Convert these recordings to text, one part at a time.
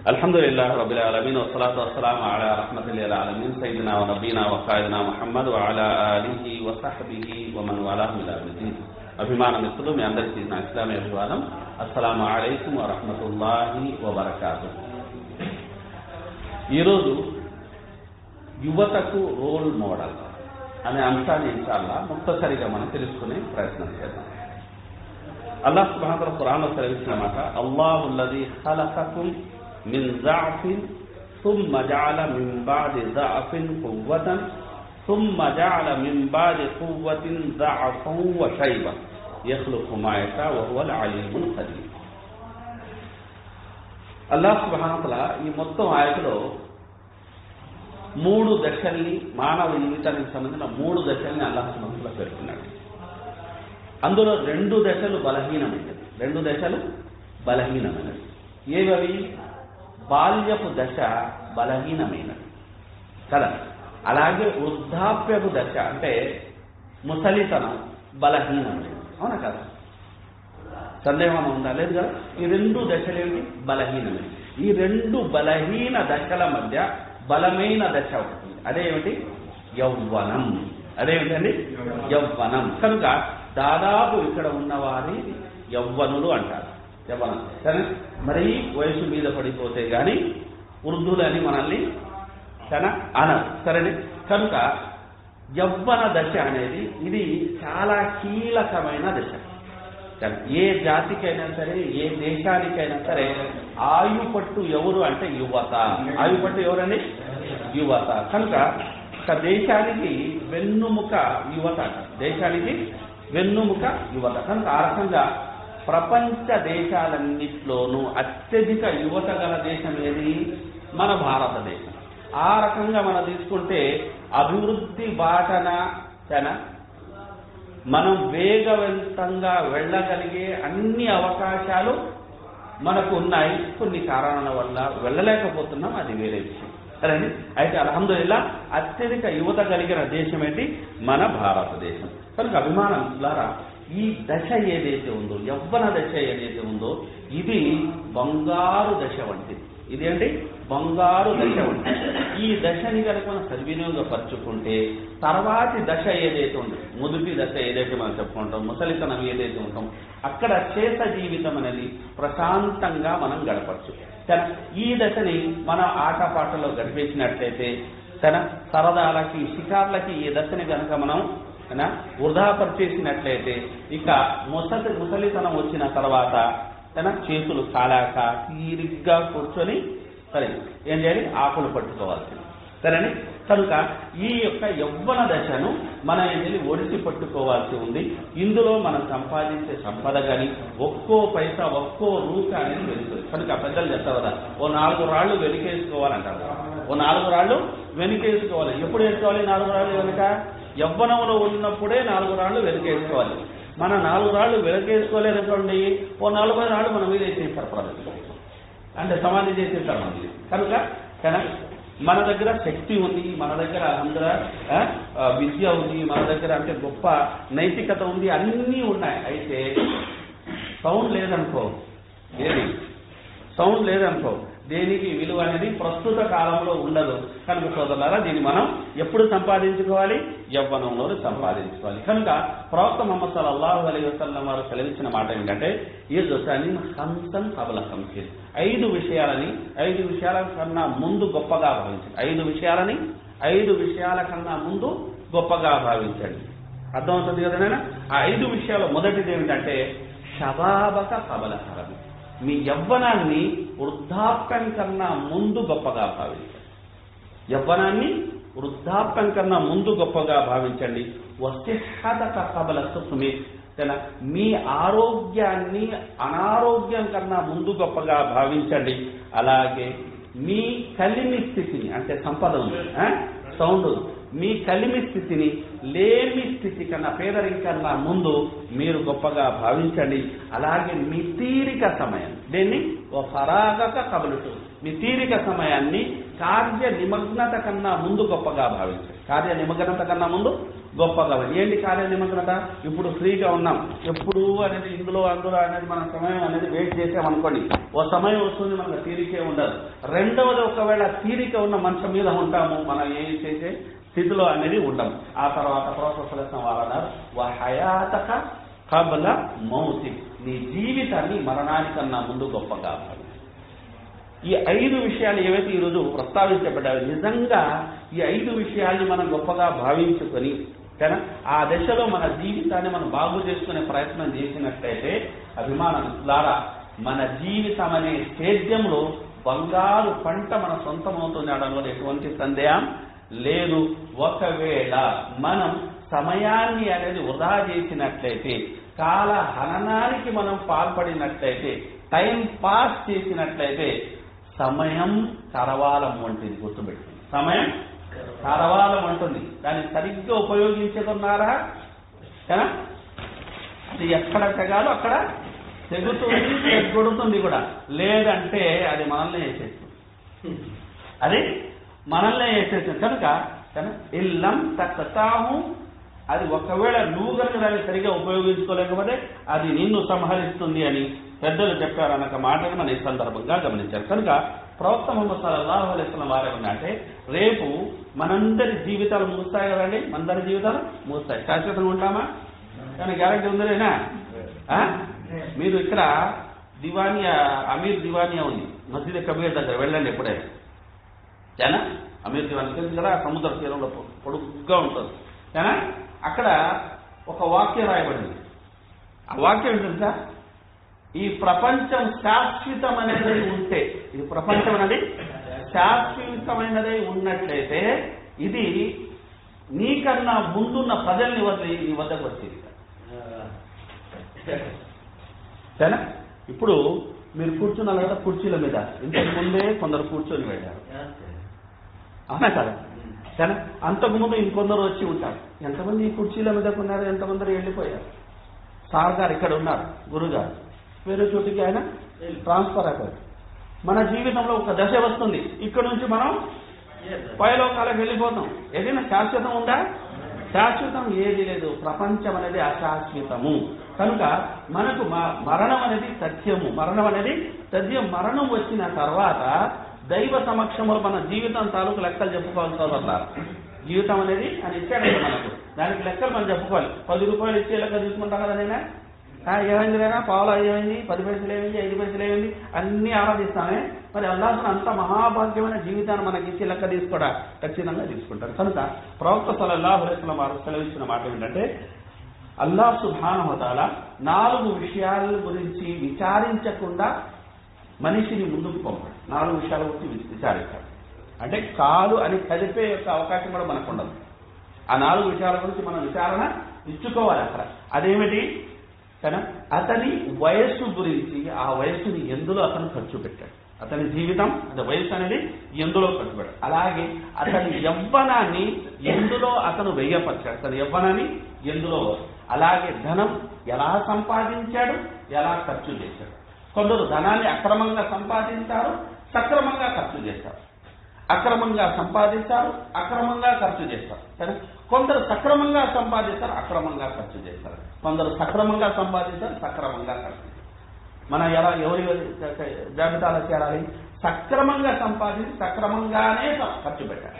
الحمد لله رب العالمين والصلاة والسلام على رحمة للعالمين سيدنا ونبينا وقائدنا محمد وعلى آله وصحبه ومن والاه إلى يوم الدين అభిమాన మిత్రులు మీ అందరికీ నా ఇస్లామీ అభివాదం అస్సలాము అలైకుం వరహమతుల్లాహి వబర్కాతు ఈరోజు యువతకు రోల్ మోడల్ అనే అంశాన్ని ఇన్షాల్లా ముక్తసరిగా మనం తెలుసుకునే ప్రయత్నం చేద్దాం అల్లాహ్ సుబ్హానహు ఖురాన్లో సెలవిచ్చిన మాట అల్లాహుల్లది ఖలఖకుం మిన్ ضعفిన్ ثم جعل من بعد ضعف قوة ثم جعل من بعد قوة ضعفا وشيبة يخلق ما يشاء وهو العليم القدير అల్లాహ్ సుబ్హానహు ఈ మొత్తం ఆయతలో మూడు దశల్ని మానవ జీవితానికి సంబంధించిన మూడు దశల్ని అల్లాహ్ సుబ్హానహు పేర్కొన్నాడు అందులో రెండు దశలు బలహీనమైనవి రెండు దశలు బలహీనమైనవి ఏవవి బాల్యపు దశ బలహీనమైనది కదా అలాగే వృద్ధాప్యపు దశ అంటే ముసలితనం బలహీనమైనది అవునా కదా సందేహం ఉందా లేదు కదా ఈ రెండు దశలేమిటి బలహీనమైనవి ఈ రెండు బలహీన దశల మధ్య బలమైన దశ ఒకటి అదేమిటి యౌవనం అదేమిటండి యవ్వనం కనుక దాదాపు ఇక్కడ ఉన్నవారి యవ్వనులు అంటారు యవ్వనం సరే మరీ వయసు మీద పడిపోతే గాని వృద్ధులని మనల్ని తన అనరు సరేనే కనుక యవ్వన దశ అనేది ఇది చాలా కీలకమైన దశ ఏ జాతికైనా సరే ఏ దేశానికైనా సరే ఆయుపట్టు ఎవరు అంటే యువత ఆయుపట్టు ఎవరండి యువత కనుక ఒక దేశానికి వెన్నుముక యువత దేశానికి వెన్నుముక యువత కనుక ఆ రకంగా ప్రపంచ దేశాలన్నిట్లోనూ అత్యధిక యువత గల దేశం ఏది మన భారతదేశం ఆ రకంగా మనం తీసుకుంటే అభివృద్ధి బాటన తన మనం వేగవంతంగా వెళ్ళగలిగే అన్ని అవకాశాలు మనకు ఉన్నాయి కొన్ని కారణాల వల్ల వెళ్ళలేకపోతున్నాం అది వేరే విషయం సరేండి అయితే అల్హమ్దుల్లా అత్యధిక యువత కలిగిన దేశం ఏంటి మన భారతదేశం కనుక అభిమానం ద్వారా ఈ దశ ఏదైతే ఉందో యవ్వన దశ ఏదైతే ఉందో ఇది బంగారు దశ వంటిది ఇదేంటి బంగారు దశ వంటిది ఈ దశని కనుక మనం సద్వినియోగపరచుకుంటే తర్వాతి దశ ఏదైతే ఉందో మొదటి దశ ఏదైతే మనం చెప్పుకుంటాం ముసలితనం ఏదైతే ఉంటాం అక్కడ చేత జీవితం అనేది ప్రశాంతంగా మనం గడపచ్చు తన ఈ దశని మన ఆటపాటలో గడిపేసినట్లయితే తన సరదాలకి షికార్లకి ఈ దశని కనుక మనం వృధాపరిచేసినట్లయితే ఇక ముసలి ముసలితనం వచ్చిన తర్వాత తన చేతులు కాలాక తీరిగ్గా కూర్చొని సరే ఏం చేయాలి ఆకులు పట్టుకోవాల్సింది సరేని కనుక ఈ యొక్క యవ్వన దశను మనం ఏం చేయాలి ఒడిసి పట్టుకోవాల్సి ఉంది ఇందులో మనం సంపాదించే సంపద కానీ ఒక్కో పైసా ఒక్కో రూప అనేది వెలుస్తుంది కనుక పెద్దలు చెప్తారు కదా ఓ నాలుగు రాళ్ళు వెనుకేసుకోవాలంటారు ఓ నాలుగు రాళ్ళు వెనుకేసుకోవాలి ఎప్పుడు వేసుకోవాలి నాలుగు రాళ్ళు వెనుక యవ్వనంలో ఉన్నప్పుడే నాలుగు రాళ్ళు వెనుకేసుకోవాలి మన నాలుగు రాళ్ళు వెనకేసుకోలేదనుకోండి ఓ నాలుగు రాళ్ళు మన మీద వేసేస్తారు ప్రజలు అంటే సమాధి చేసేస్తారు మనకి కనుక కనుక మన దగ్గర శక్తి ఉంది మన దగ్గర అందరూ విద్య ఉంది మన దగ్గర అంటే గొప్ప నైతికత ఉంది అన్నీ ఉన్నాయి అయితే సౌండ్ లేదనుకో ఏది సౌండ్ లేదనుకో దేనికి విలువ అనేది ప్రస్తుత కాలంలో ఉండదు కనుక సోదరులారా దీన్ని మనం ఎప్పుడు సంపాదించుకోవాలి యవ్వనంలో సంపాదించుకోవాలి కనుక ప్రవక్త మొహమ్మద్ సల్లాహు అలీ వసల్లం వారు సెలవించిన మాట ఏంటంటే ఈ దొసాని హంసన్ కబల హంసిల్ ఐదు విషయాలని ఐదు విషయాల కన్నా ముందు గొప్పగా భావించండి ఐదు విషయాలని ఐదు విషయాల కన్నా ముందు గొప్పగా భావించండి అర్థమవుతుంది కదా ఆ ఐదు విషయాలు మొదటిది ఏమిటంటే శబాబక కబల హరం మీ యవ్వనాన్ని వృద్ధాప్యం కన్నా ముందు గొప్పగా భావించండి యవ్వనాన్ని వృద్ధాప్యం కన్నా ముందు గొప్పగా భావించండి వసిహతక కబల సుఖమి మీ ఆరోగ్యాన్ని అనారోగ్యం కన్నా ముందు గొప్పగా భావించండి అలాగే మీ కలిమి స్థితిని అంటే సంపద ఉంది సౌండ్ మీ కలిమి స్థితిని లేమి స్థితి కన్నా పేదరికన్నా ముందు మీరు గొప్పగా భావించండి అలాగే మీ తీరిక సమయం దీన్ని ఓ ఫరాగక కబలుతూ మీ తీరిక సమయాన్ని కార్య నిమగ్నత కన్నా ముందు గొప్పగా భావించండి కార్య నిమగ్నత కన్నా ముందు గొప్పగా ఏంటి కార్యనిమగ్నత ఇప్పుడు ఫ్రీగా ఉన్నాం ఎప్పుడు అనేది ఇందులో అందులో అనేది మన సమయం అనేది వెయిట్ చేసామనుకోండి ఓ సమయం వస్తుంది మనకు తీరికే ఉండదు రెండవది ఒకవేళ తీరిక ఉన్న మంచం మీద ఉంటాము మనం ఏం చేసే స్థితిలో అనేది ఉండము ఆ తర్వాత ప్రోత్సహించిన వాళ్ళన్నారు హయాతక కబల మౌతి నీ జీవితాన్ని మరణానికన్నా ముందు గొప్పగా భావించు. ఈ ఐదు విషయాలు ఏవైతే ఈరోజు ప్రస్తావించబడ్డాయో నిజంగా ఈ ఐదు విషయాల్ని మనం గొప్పగా భావించుకొని కానీ ఆ దశలో మన జీవితాన్ని మనం బాగు చేసుకునే ప్రయత్నం చేసినట్లయితే అభిమానులారా మన జీవితం అనే సేద్యంలో బంగారు పంట మన సొంతమవుతుంది అనడంలో ఎటువంటి సందేహం లేదు ఒకవేళ మనం సమయాన్ని అనేది వృధా చేసినట్లయితే కాల హననానికి మనం పాల్పడినట్లయితే టైం పాస్ చేసినట్లయితే సమయం కరవాలం వంటిది గుర్తుపెట్టుకుంది సమయం కరవాలం అంటుంది దాన్ని సరిగ్గా ఉపయోగించుకున్నారా కదా అది ఎక్కడ తెగాలో అక్కడ తెగుతుంది తెగొడుతుంది కూడా లేదంటే అది మనల్ని వేసేస్తుంది అది మనల్నే వేసేస్తుంది కనుక కనుక ఇల్లం తక్కుతాము అది ఒకవేళ నువ్వు కనుక దాన్ని సరిగా ఉపయోగించుకోలేకపోతే అది నిన్ను సంహరిస్తుంది అని పెద్దలు చెప్పారు అన్న మాటను మనం ఈ సందర్భంగా గమనించారు కనుక ప్రవక్త ముహమ్మద్ సల్లాహు అలైస్లం వారు ఏమన్నంటే రేపు మనందరి జీవితాలు ముగుస్తాయి కదండి మనందరి జీవితాలు ముగుస్తాయి శాశ్వతంగా ఉంటామా కానీ గ్యారంటీ ఉందనేనా ఆ? మీరు ఇక్కడ దివానియా అమీర్ దివానియా ఉంది మసీద్ కబీర్ దగ్గర వెళ్ళండి ఎప్పుడైనా ఏనా అమీర్ దివాని తెలుసు కదా సముద్ర తీరంలో పొ- పొడుగ్గా ఉంటుంది ఏనా అక్కడ ఒక వాక్యం రాయబడింది ఆ వాక్యం ఏంటి తెలుసా ఈ ప్రపంచం శాశ్వతమైనది ఉంటే ఈ ప్రపంచం అనేది శాశ్వతమైనది ఉన్నట్లయితే ఇది నీకన్నా ముందున్న ప్రజల్ని వదిలి నీ వద్దకు వచ్చేది సరేనా ఇప్పుడు మీరు కూర్చున్నారు కదా కుర్చీల మీద ఇంతకు ముందే కొందరు కూర్చొని వెళ్ళారు అవునా కదా సరే అంతకుముందు ఇంకొందరు వచ్చి ఉంటారు ఎంతమంది ఈ కుర్చీల మీద ఉన్నారు ఎంతమంది వెళ్ళిపోయారు సార్ గారు ఇక్కడ ఉన్నారు గురుగారు వేరే చోటికి ఆయన ట్రాన్స్ఫర్ అయిపోయారు మన జీవితంలో ఒక దశ వస్తుంది ఇక్కడ నుంచి మనం పైలోకాలకు వెళ్ళిపోతాం ఏదైనా శాశ్వతం ఉందా శాశ్వతం ఏది లేదు ప్రపంచం అనేది అశాశ్వతము కనుక మనకు మ- మరణం అనేది సత్యము మరణం అనేది సత్యం మరణం వచ్చిన తర్వాత దైవ సమక్షంలో మన జీవితం తాలూకు లెక్కలు చెప్పుకోవాల్సి వస్తున్నారు జీవితం అనేది అని ఇచ్చాడు మనకు దానికి లెక్కలు మనం చెప్పుకోవాలి పది రూపాయలు ఇచ్చే లెక్క తీసుకుంటాం కదా నేనా ఆ, ఏమైంది లేదా పావులు ఏమైంది పది పైసలు ఏమైంది ఐదు పైసలు ఏమైంది అన్ని ఆరాధిస్తామే మరి అల్లాహ్ అంత మహాభాగ్యమైన జీవితాన్ని మనకి ఇచ్చి లెక్క తీసుకోవడా ఖచ్చితంగా తీసుకుంటారు కనుక ప్రవక్త సలల్లాహు అలైస్లం వారు సెలవిచ్చిన మాట ఏంటంటే అల్లాహ్ సుభానహతాల నాలుగు విషయాల గురించి విచారించకుండా మనిషిని ముందుకు పంపాడు నాలుగు విషయాల గురించి వి- విచారిస్తాడు అంటే కాలు అని కదిపే యొక్క అవకాశం కూడా మనకు ఉండదు ఆ నాలుగు విషయాల గురించి మనం విచారణ ఇచ్చుకోవాలి అక్కడ అదేమిటి కదా అతని వయస్సు గురించి ఆ వయస్సుని ఎందులో అతను ఖర్చు పెట్టాడు అతని జీవితం అంటే వయస్సు అనేది ఎందులో ఖర్చు పెట్టాడు అలాగే అతని యవ్వనాన్ని ఎందులో అతను వెయ్యపరిచాడు అతని యవ్వనాన్ని ఎందులో అలాగే ధనం ఎలా సంపాదించాడు ఎలా ఖర్చు చేశాడు కొందరు ధనాన్ని అక్రమంగా సంపాదించారు సక్రమంగా ఖర్చు చేశారు అక్రమంగా సంపాదిస్తారు అక్రమంగా ఖర్చు చేస్తారు సరే కొందరు సక్రమంగా సంపాదిస్తారు అక్రమంగా ఖర్చు చేస్తారు కొందరు సక్రమంగా సంపాదిస్తారు సక్రమంగా ఖర్చు చేస్తారు మనం ఎలా ఎవరి జాబితాలో చేరాలి సక్రమంగా సంపాదించి సక్రమంగానే ఖర్చు పెట్టాలి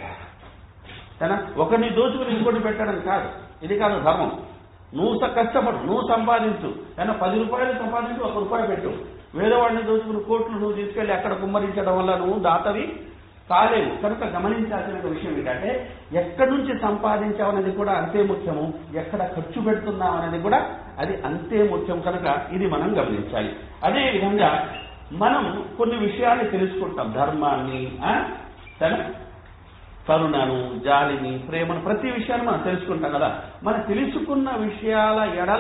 సరేనా ఒకరిని దోచుకుని ఇంకోటి పెట్టడం కాదు ఇది కాదు ధర్మం నువ్వు స- కష్టపడు నువ్వు సంపాదించు కానీ పది రూపాయలు సంపాదించు ఒక రూపాయి పెట్టు వేరే వాడిని దోచుకుని కోట్లు నువ్వు తీసుకెళ్లి అక్కడ కుమ్మరించడం వల్ల నువ్వు దాతవి కాలేవు కనుక గమనించాల్సిన ఒక విషయం ఏంటంటే ఎక్కడి నుంచి సంపాదించావు అనేది కూడా అంతే ముఖ్యము ఎక్కడ ఖర్చు పెడుతున్నావు అనేది కూడా అది అంతే ముఖ్యం కనుక ఇది మనం గమనించాలి అదే విధంగా మనం కొన్ని విషయాన్ని తెలుసుకుంటాం ధర్మాన్ని ఆ? సరే కరుణను జాలిని ప్రేమను ప్రతి విషయాన్ని మనం తెలుసుకుంటాం కదా మనం తెలుసుకున్న విషయాల ఎడల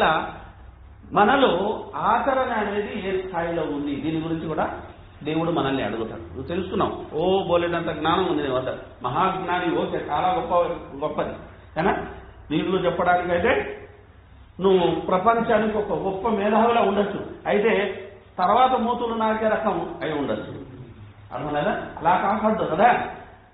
మనలో ఆచరణ అనేది ఏ స్థాయిలో ఉంది దీని గురించి కూడా దేవుడు మనల్ని అడుగుతాడు నువ్వు తెలుసుకున్నావు ఓ బోలేనంత జ్ఞానం ఉంది నీ వద్ద మహాజ్ఞాని ఓకే చాలా గొప్ప గొప్పది కానీ దీంట్లో చెప్పడానికైతే నువ్వు ప్రపంచానికి ఒక గొప్ప మేధావిలా ఉండొచ్చు అయితే తర్వాత మూతులు నాకే రకం అయి ఉండొచ్చు అర్థమైనా అలా కాకూడదు కదా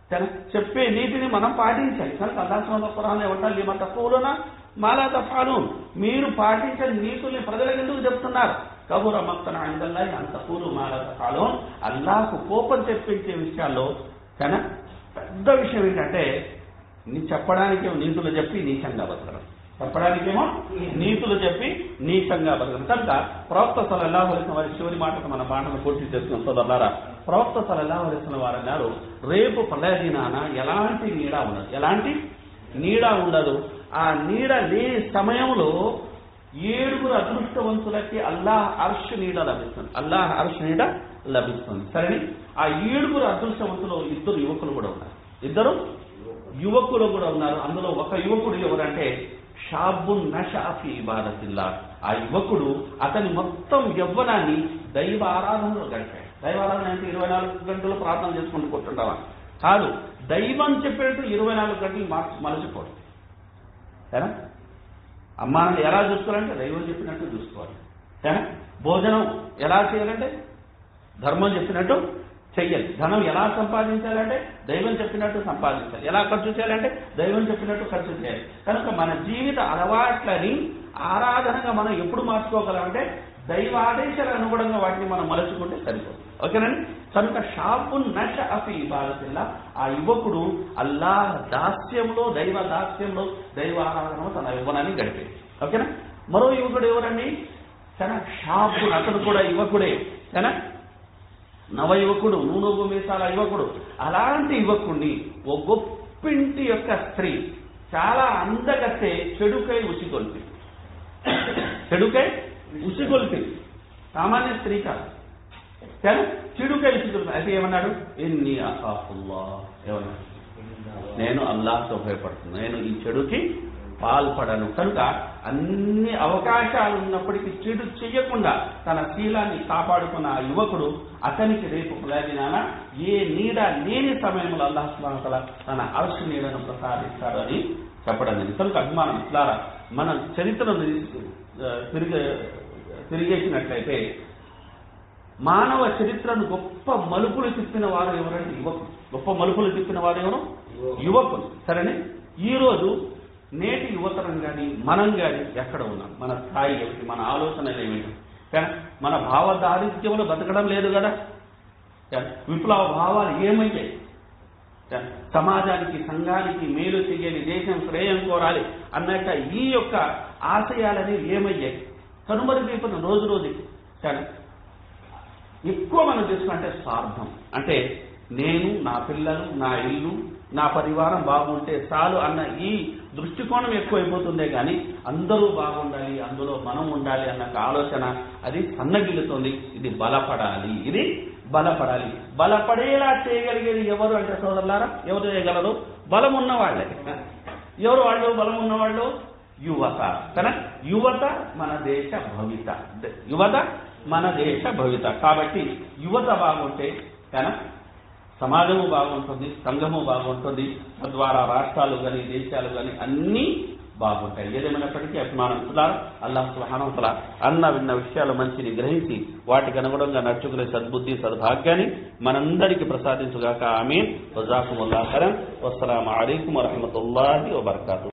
సరే చెప్పే నీతిని మనం పాటించాలి కనుక అల్లాహ్ ఖురాన్ ఏమంటారు లిమ తక్కువలోనా మాలా తఫాను మీరు పాటించని నీతుల్ని ప్రజలకు ఎందుకు చెప్తున్నారు కబుర మక్తన అందల్లా అంత పూలు మాలా తఫాలు అల్లాహకు కోపం తెప్పించే విషయాల్లో కానీ పెద్ద విషయం ఏంటంటే నీ చెప్పడానికి నీతులు చెప్పి నీచంగా బతకడం చెప్పడానికేమో నీతులు చెప్పి నీచంగా బతకడం కనుక ప్రవక్త సలల్లాహు అలైహిన వారి చివరి మాటకు మన మాటను పూర్తి చేసుకున్న సోదరులారా ప్రవక్త సలల్లాహు అలైహిన వారు అన్నారు రేపు ప్రళయ దినాన ఎలాంటి నీడ ఉండదు ఎలాంటి నీడ ఉండదు ఆ నీడ లేని సమయంలో ఏడుగురు అదృష్టవంతులకి అల్లాహ్ అర్ష్ నీడ లభిస్తుంది అల్లాహ్ అర్ష్ నీడ లభిస్తుంది సరే ఆ ఏడుగురు అదృష్టవంతులు ఇద్దరు యువకులు కూడా ఉన్నారు ఇద్దరు యువకులు కూడా ఉన్నారు అందులో ఒక యువకుడు ఎవరంటే షాబున్ నషాఫీ ఇబాదతిల్లా ఆ యువకుడు అతని మొత్తం యవ్వనాన్ని దైవ ఆరాధనలో గడిపాడు దైవ ఆరాధన అంటే ఇరవై నాలుగు గంటలు ప్రార్థన చేసుకుంటూ కూర్చుంటావా కాదు దైవం చెప్పేట్టు ఇరవై నాలుగు గంటలు మార్చి మలచిపోడు సరేనా అమ్మానాన్ని ఎలా చూసుకోవాలంటే దైవం చెప్పినట్టు చూసుకోవాలి సరేనా భోజనం ఎలా చేయాలంటే ధర్మం చెప్పినట్టు చెయ్యాలి ధనం ఎలా సంపాదించాలంటే దైవం చెప్పినట్టు సంపాదించాలి ఎలా ఖర్చు చేయాలంటే దైవం చెప్పినట్టు ఖర్చు చేయాలి కనుక మన జీవిత అలవాట్లని ఆరాధనగా మనం ఎప్పుడు మార్చుకోగలమంటే దైవ ఆదేశాల అనుగుణంగా వాటిని మనం మలుచుకుంటే సరిపోతుంది ఓకేనండి కనుక షాపు నష అఫి ఇబాదతిల్లా ఆ యువకుడు అల్లాహ్ దాస్యంలో దైవ దాస్యంలో దైవ ఆరాధనలో తన యువనాన్ని గడిపేది ఓకేనా మరో యువకుడు ఎవరండి కానీ షాపు అతను కూడా యువకుడే కానీ నవ యువకుడు నూనోగు మీసాల యువకుడు అలాంటి యువకుడిని ఓ గొప్పింటి యొక్క స్త్రీ చాలా అందగతే చెడుకై ఉసిగొల్పి చెడుకై ఉసిగొల్పి సామాన్య స్త్రీ కాదు కానీ చెడుకై ఉసిగొల్పి అయితే ఏమన్నాడు ఎన్ని అసాఫుల్లా ఏమన్నాడు నేను అల్లాహ్తో భయపడుతున్నాను నేను ఈ చెడుకి పాల్పడను కనుక అన్ని అవకాశాలు ఉన్నప్పటికీ చెడు చెయ్యకుండా తన శీలాన్ని కాపాడుకున్న ఆ యువకుడు అతనికి రేపు ప్రయోజనాన ఏ నీడ లేని సమయంలో అల్లాహ్లాతల తన అర్ష నీడను ప్రసాదిస్తాడు అని చెప్పడం జరిగింది కనుక అభిమానం ఇట్లారా మన చరిత్రను తిరిగి తిరిగేసినట్లయితే మానవ చరిత్రను గొప్ప మలుపులు తిప్పిన వారు ఎవరంటే యువకులు గొప్ప మలుపులు తిప్పిన వారు ఎవరు యువకులు సరేనే ఈ రోజు నేటి యువతరం కానీ మనం కానీ ఎక్కడ ఉన్నాం మన స్థాయి ఏమిటి మన ఆలోచనలు ఏమిటి కానీ మన భావ దారిద్ర్యంలో బతకడం లేదు కదా కానీ విప్లవ భావాలు ఏమయ్యాయి కానీ సమాజానికి సంఘానికి మేలు చెయ్యని దేశం శ్రేయం కోరాలి అన్నట్ట ఈ యొక్క ఆశయాలని ఏమయ్యాయి కనుమరుగైపోయిన రోజు రోజుకి కానీ ఎక్కువ మనం చూసుకుంటే స్వార్థం అంటే నేను నా పిల్లలు నా ఇల్లు నా పరివారం బాగుంటే చాలు అన్న ఈ దృష్టికోణం ఎక్కువైపోతుందే కానీ అందరూ బాగుండాలి అందులో మనం ఉండాలి అన్న ఒక ఆలోచన అది సన్నగిలుతుంది ఇది బలపడాలి ఇది బలపడాలి బలపడేలా చేయగలిగేది ఎవరు అంటే సోదరులారా ఎవరు చేయగలరు బలం ఉన్న వాళ్ళే ఎవరు వాళ్ళు బలం ఉన్న వాళ్ళు యువత కదా యువత మన దేశ భవిత యువత మన దేశ భవిత కాబట్టి యువత బాగుంటే కదా సమాజము బాగుంటుంది సంఘము బాగుంటుంది తద్వారా రాష్ట్రాలు కానీ దేశాలు కానీ అన్నీ బాగుంటాయి ఏదేమైనప్పటికీ అభిమానం అల్లాహ్ సుహానంతల అన్న విన్న విషయాలు మంచిని గ్రహించి వాటికి అనుగుణంగా నడుచుకునే సద్బుద్ధి సద్భాగ్యాన్ని మనందరికీ ప్రసాదించుగాక ఆమె వజాకుముల్లాహరం వస్సలాము అలైకుం వరహమతుల్లాహి వబర్కాతు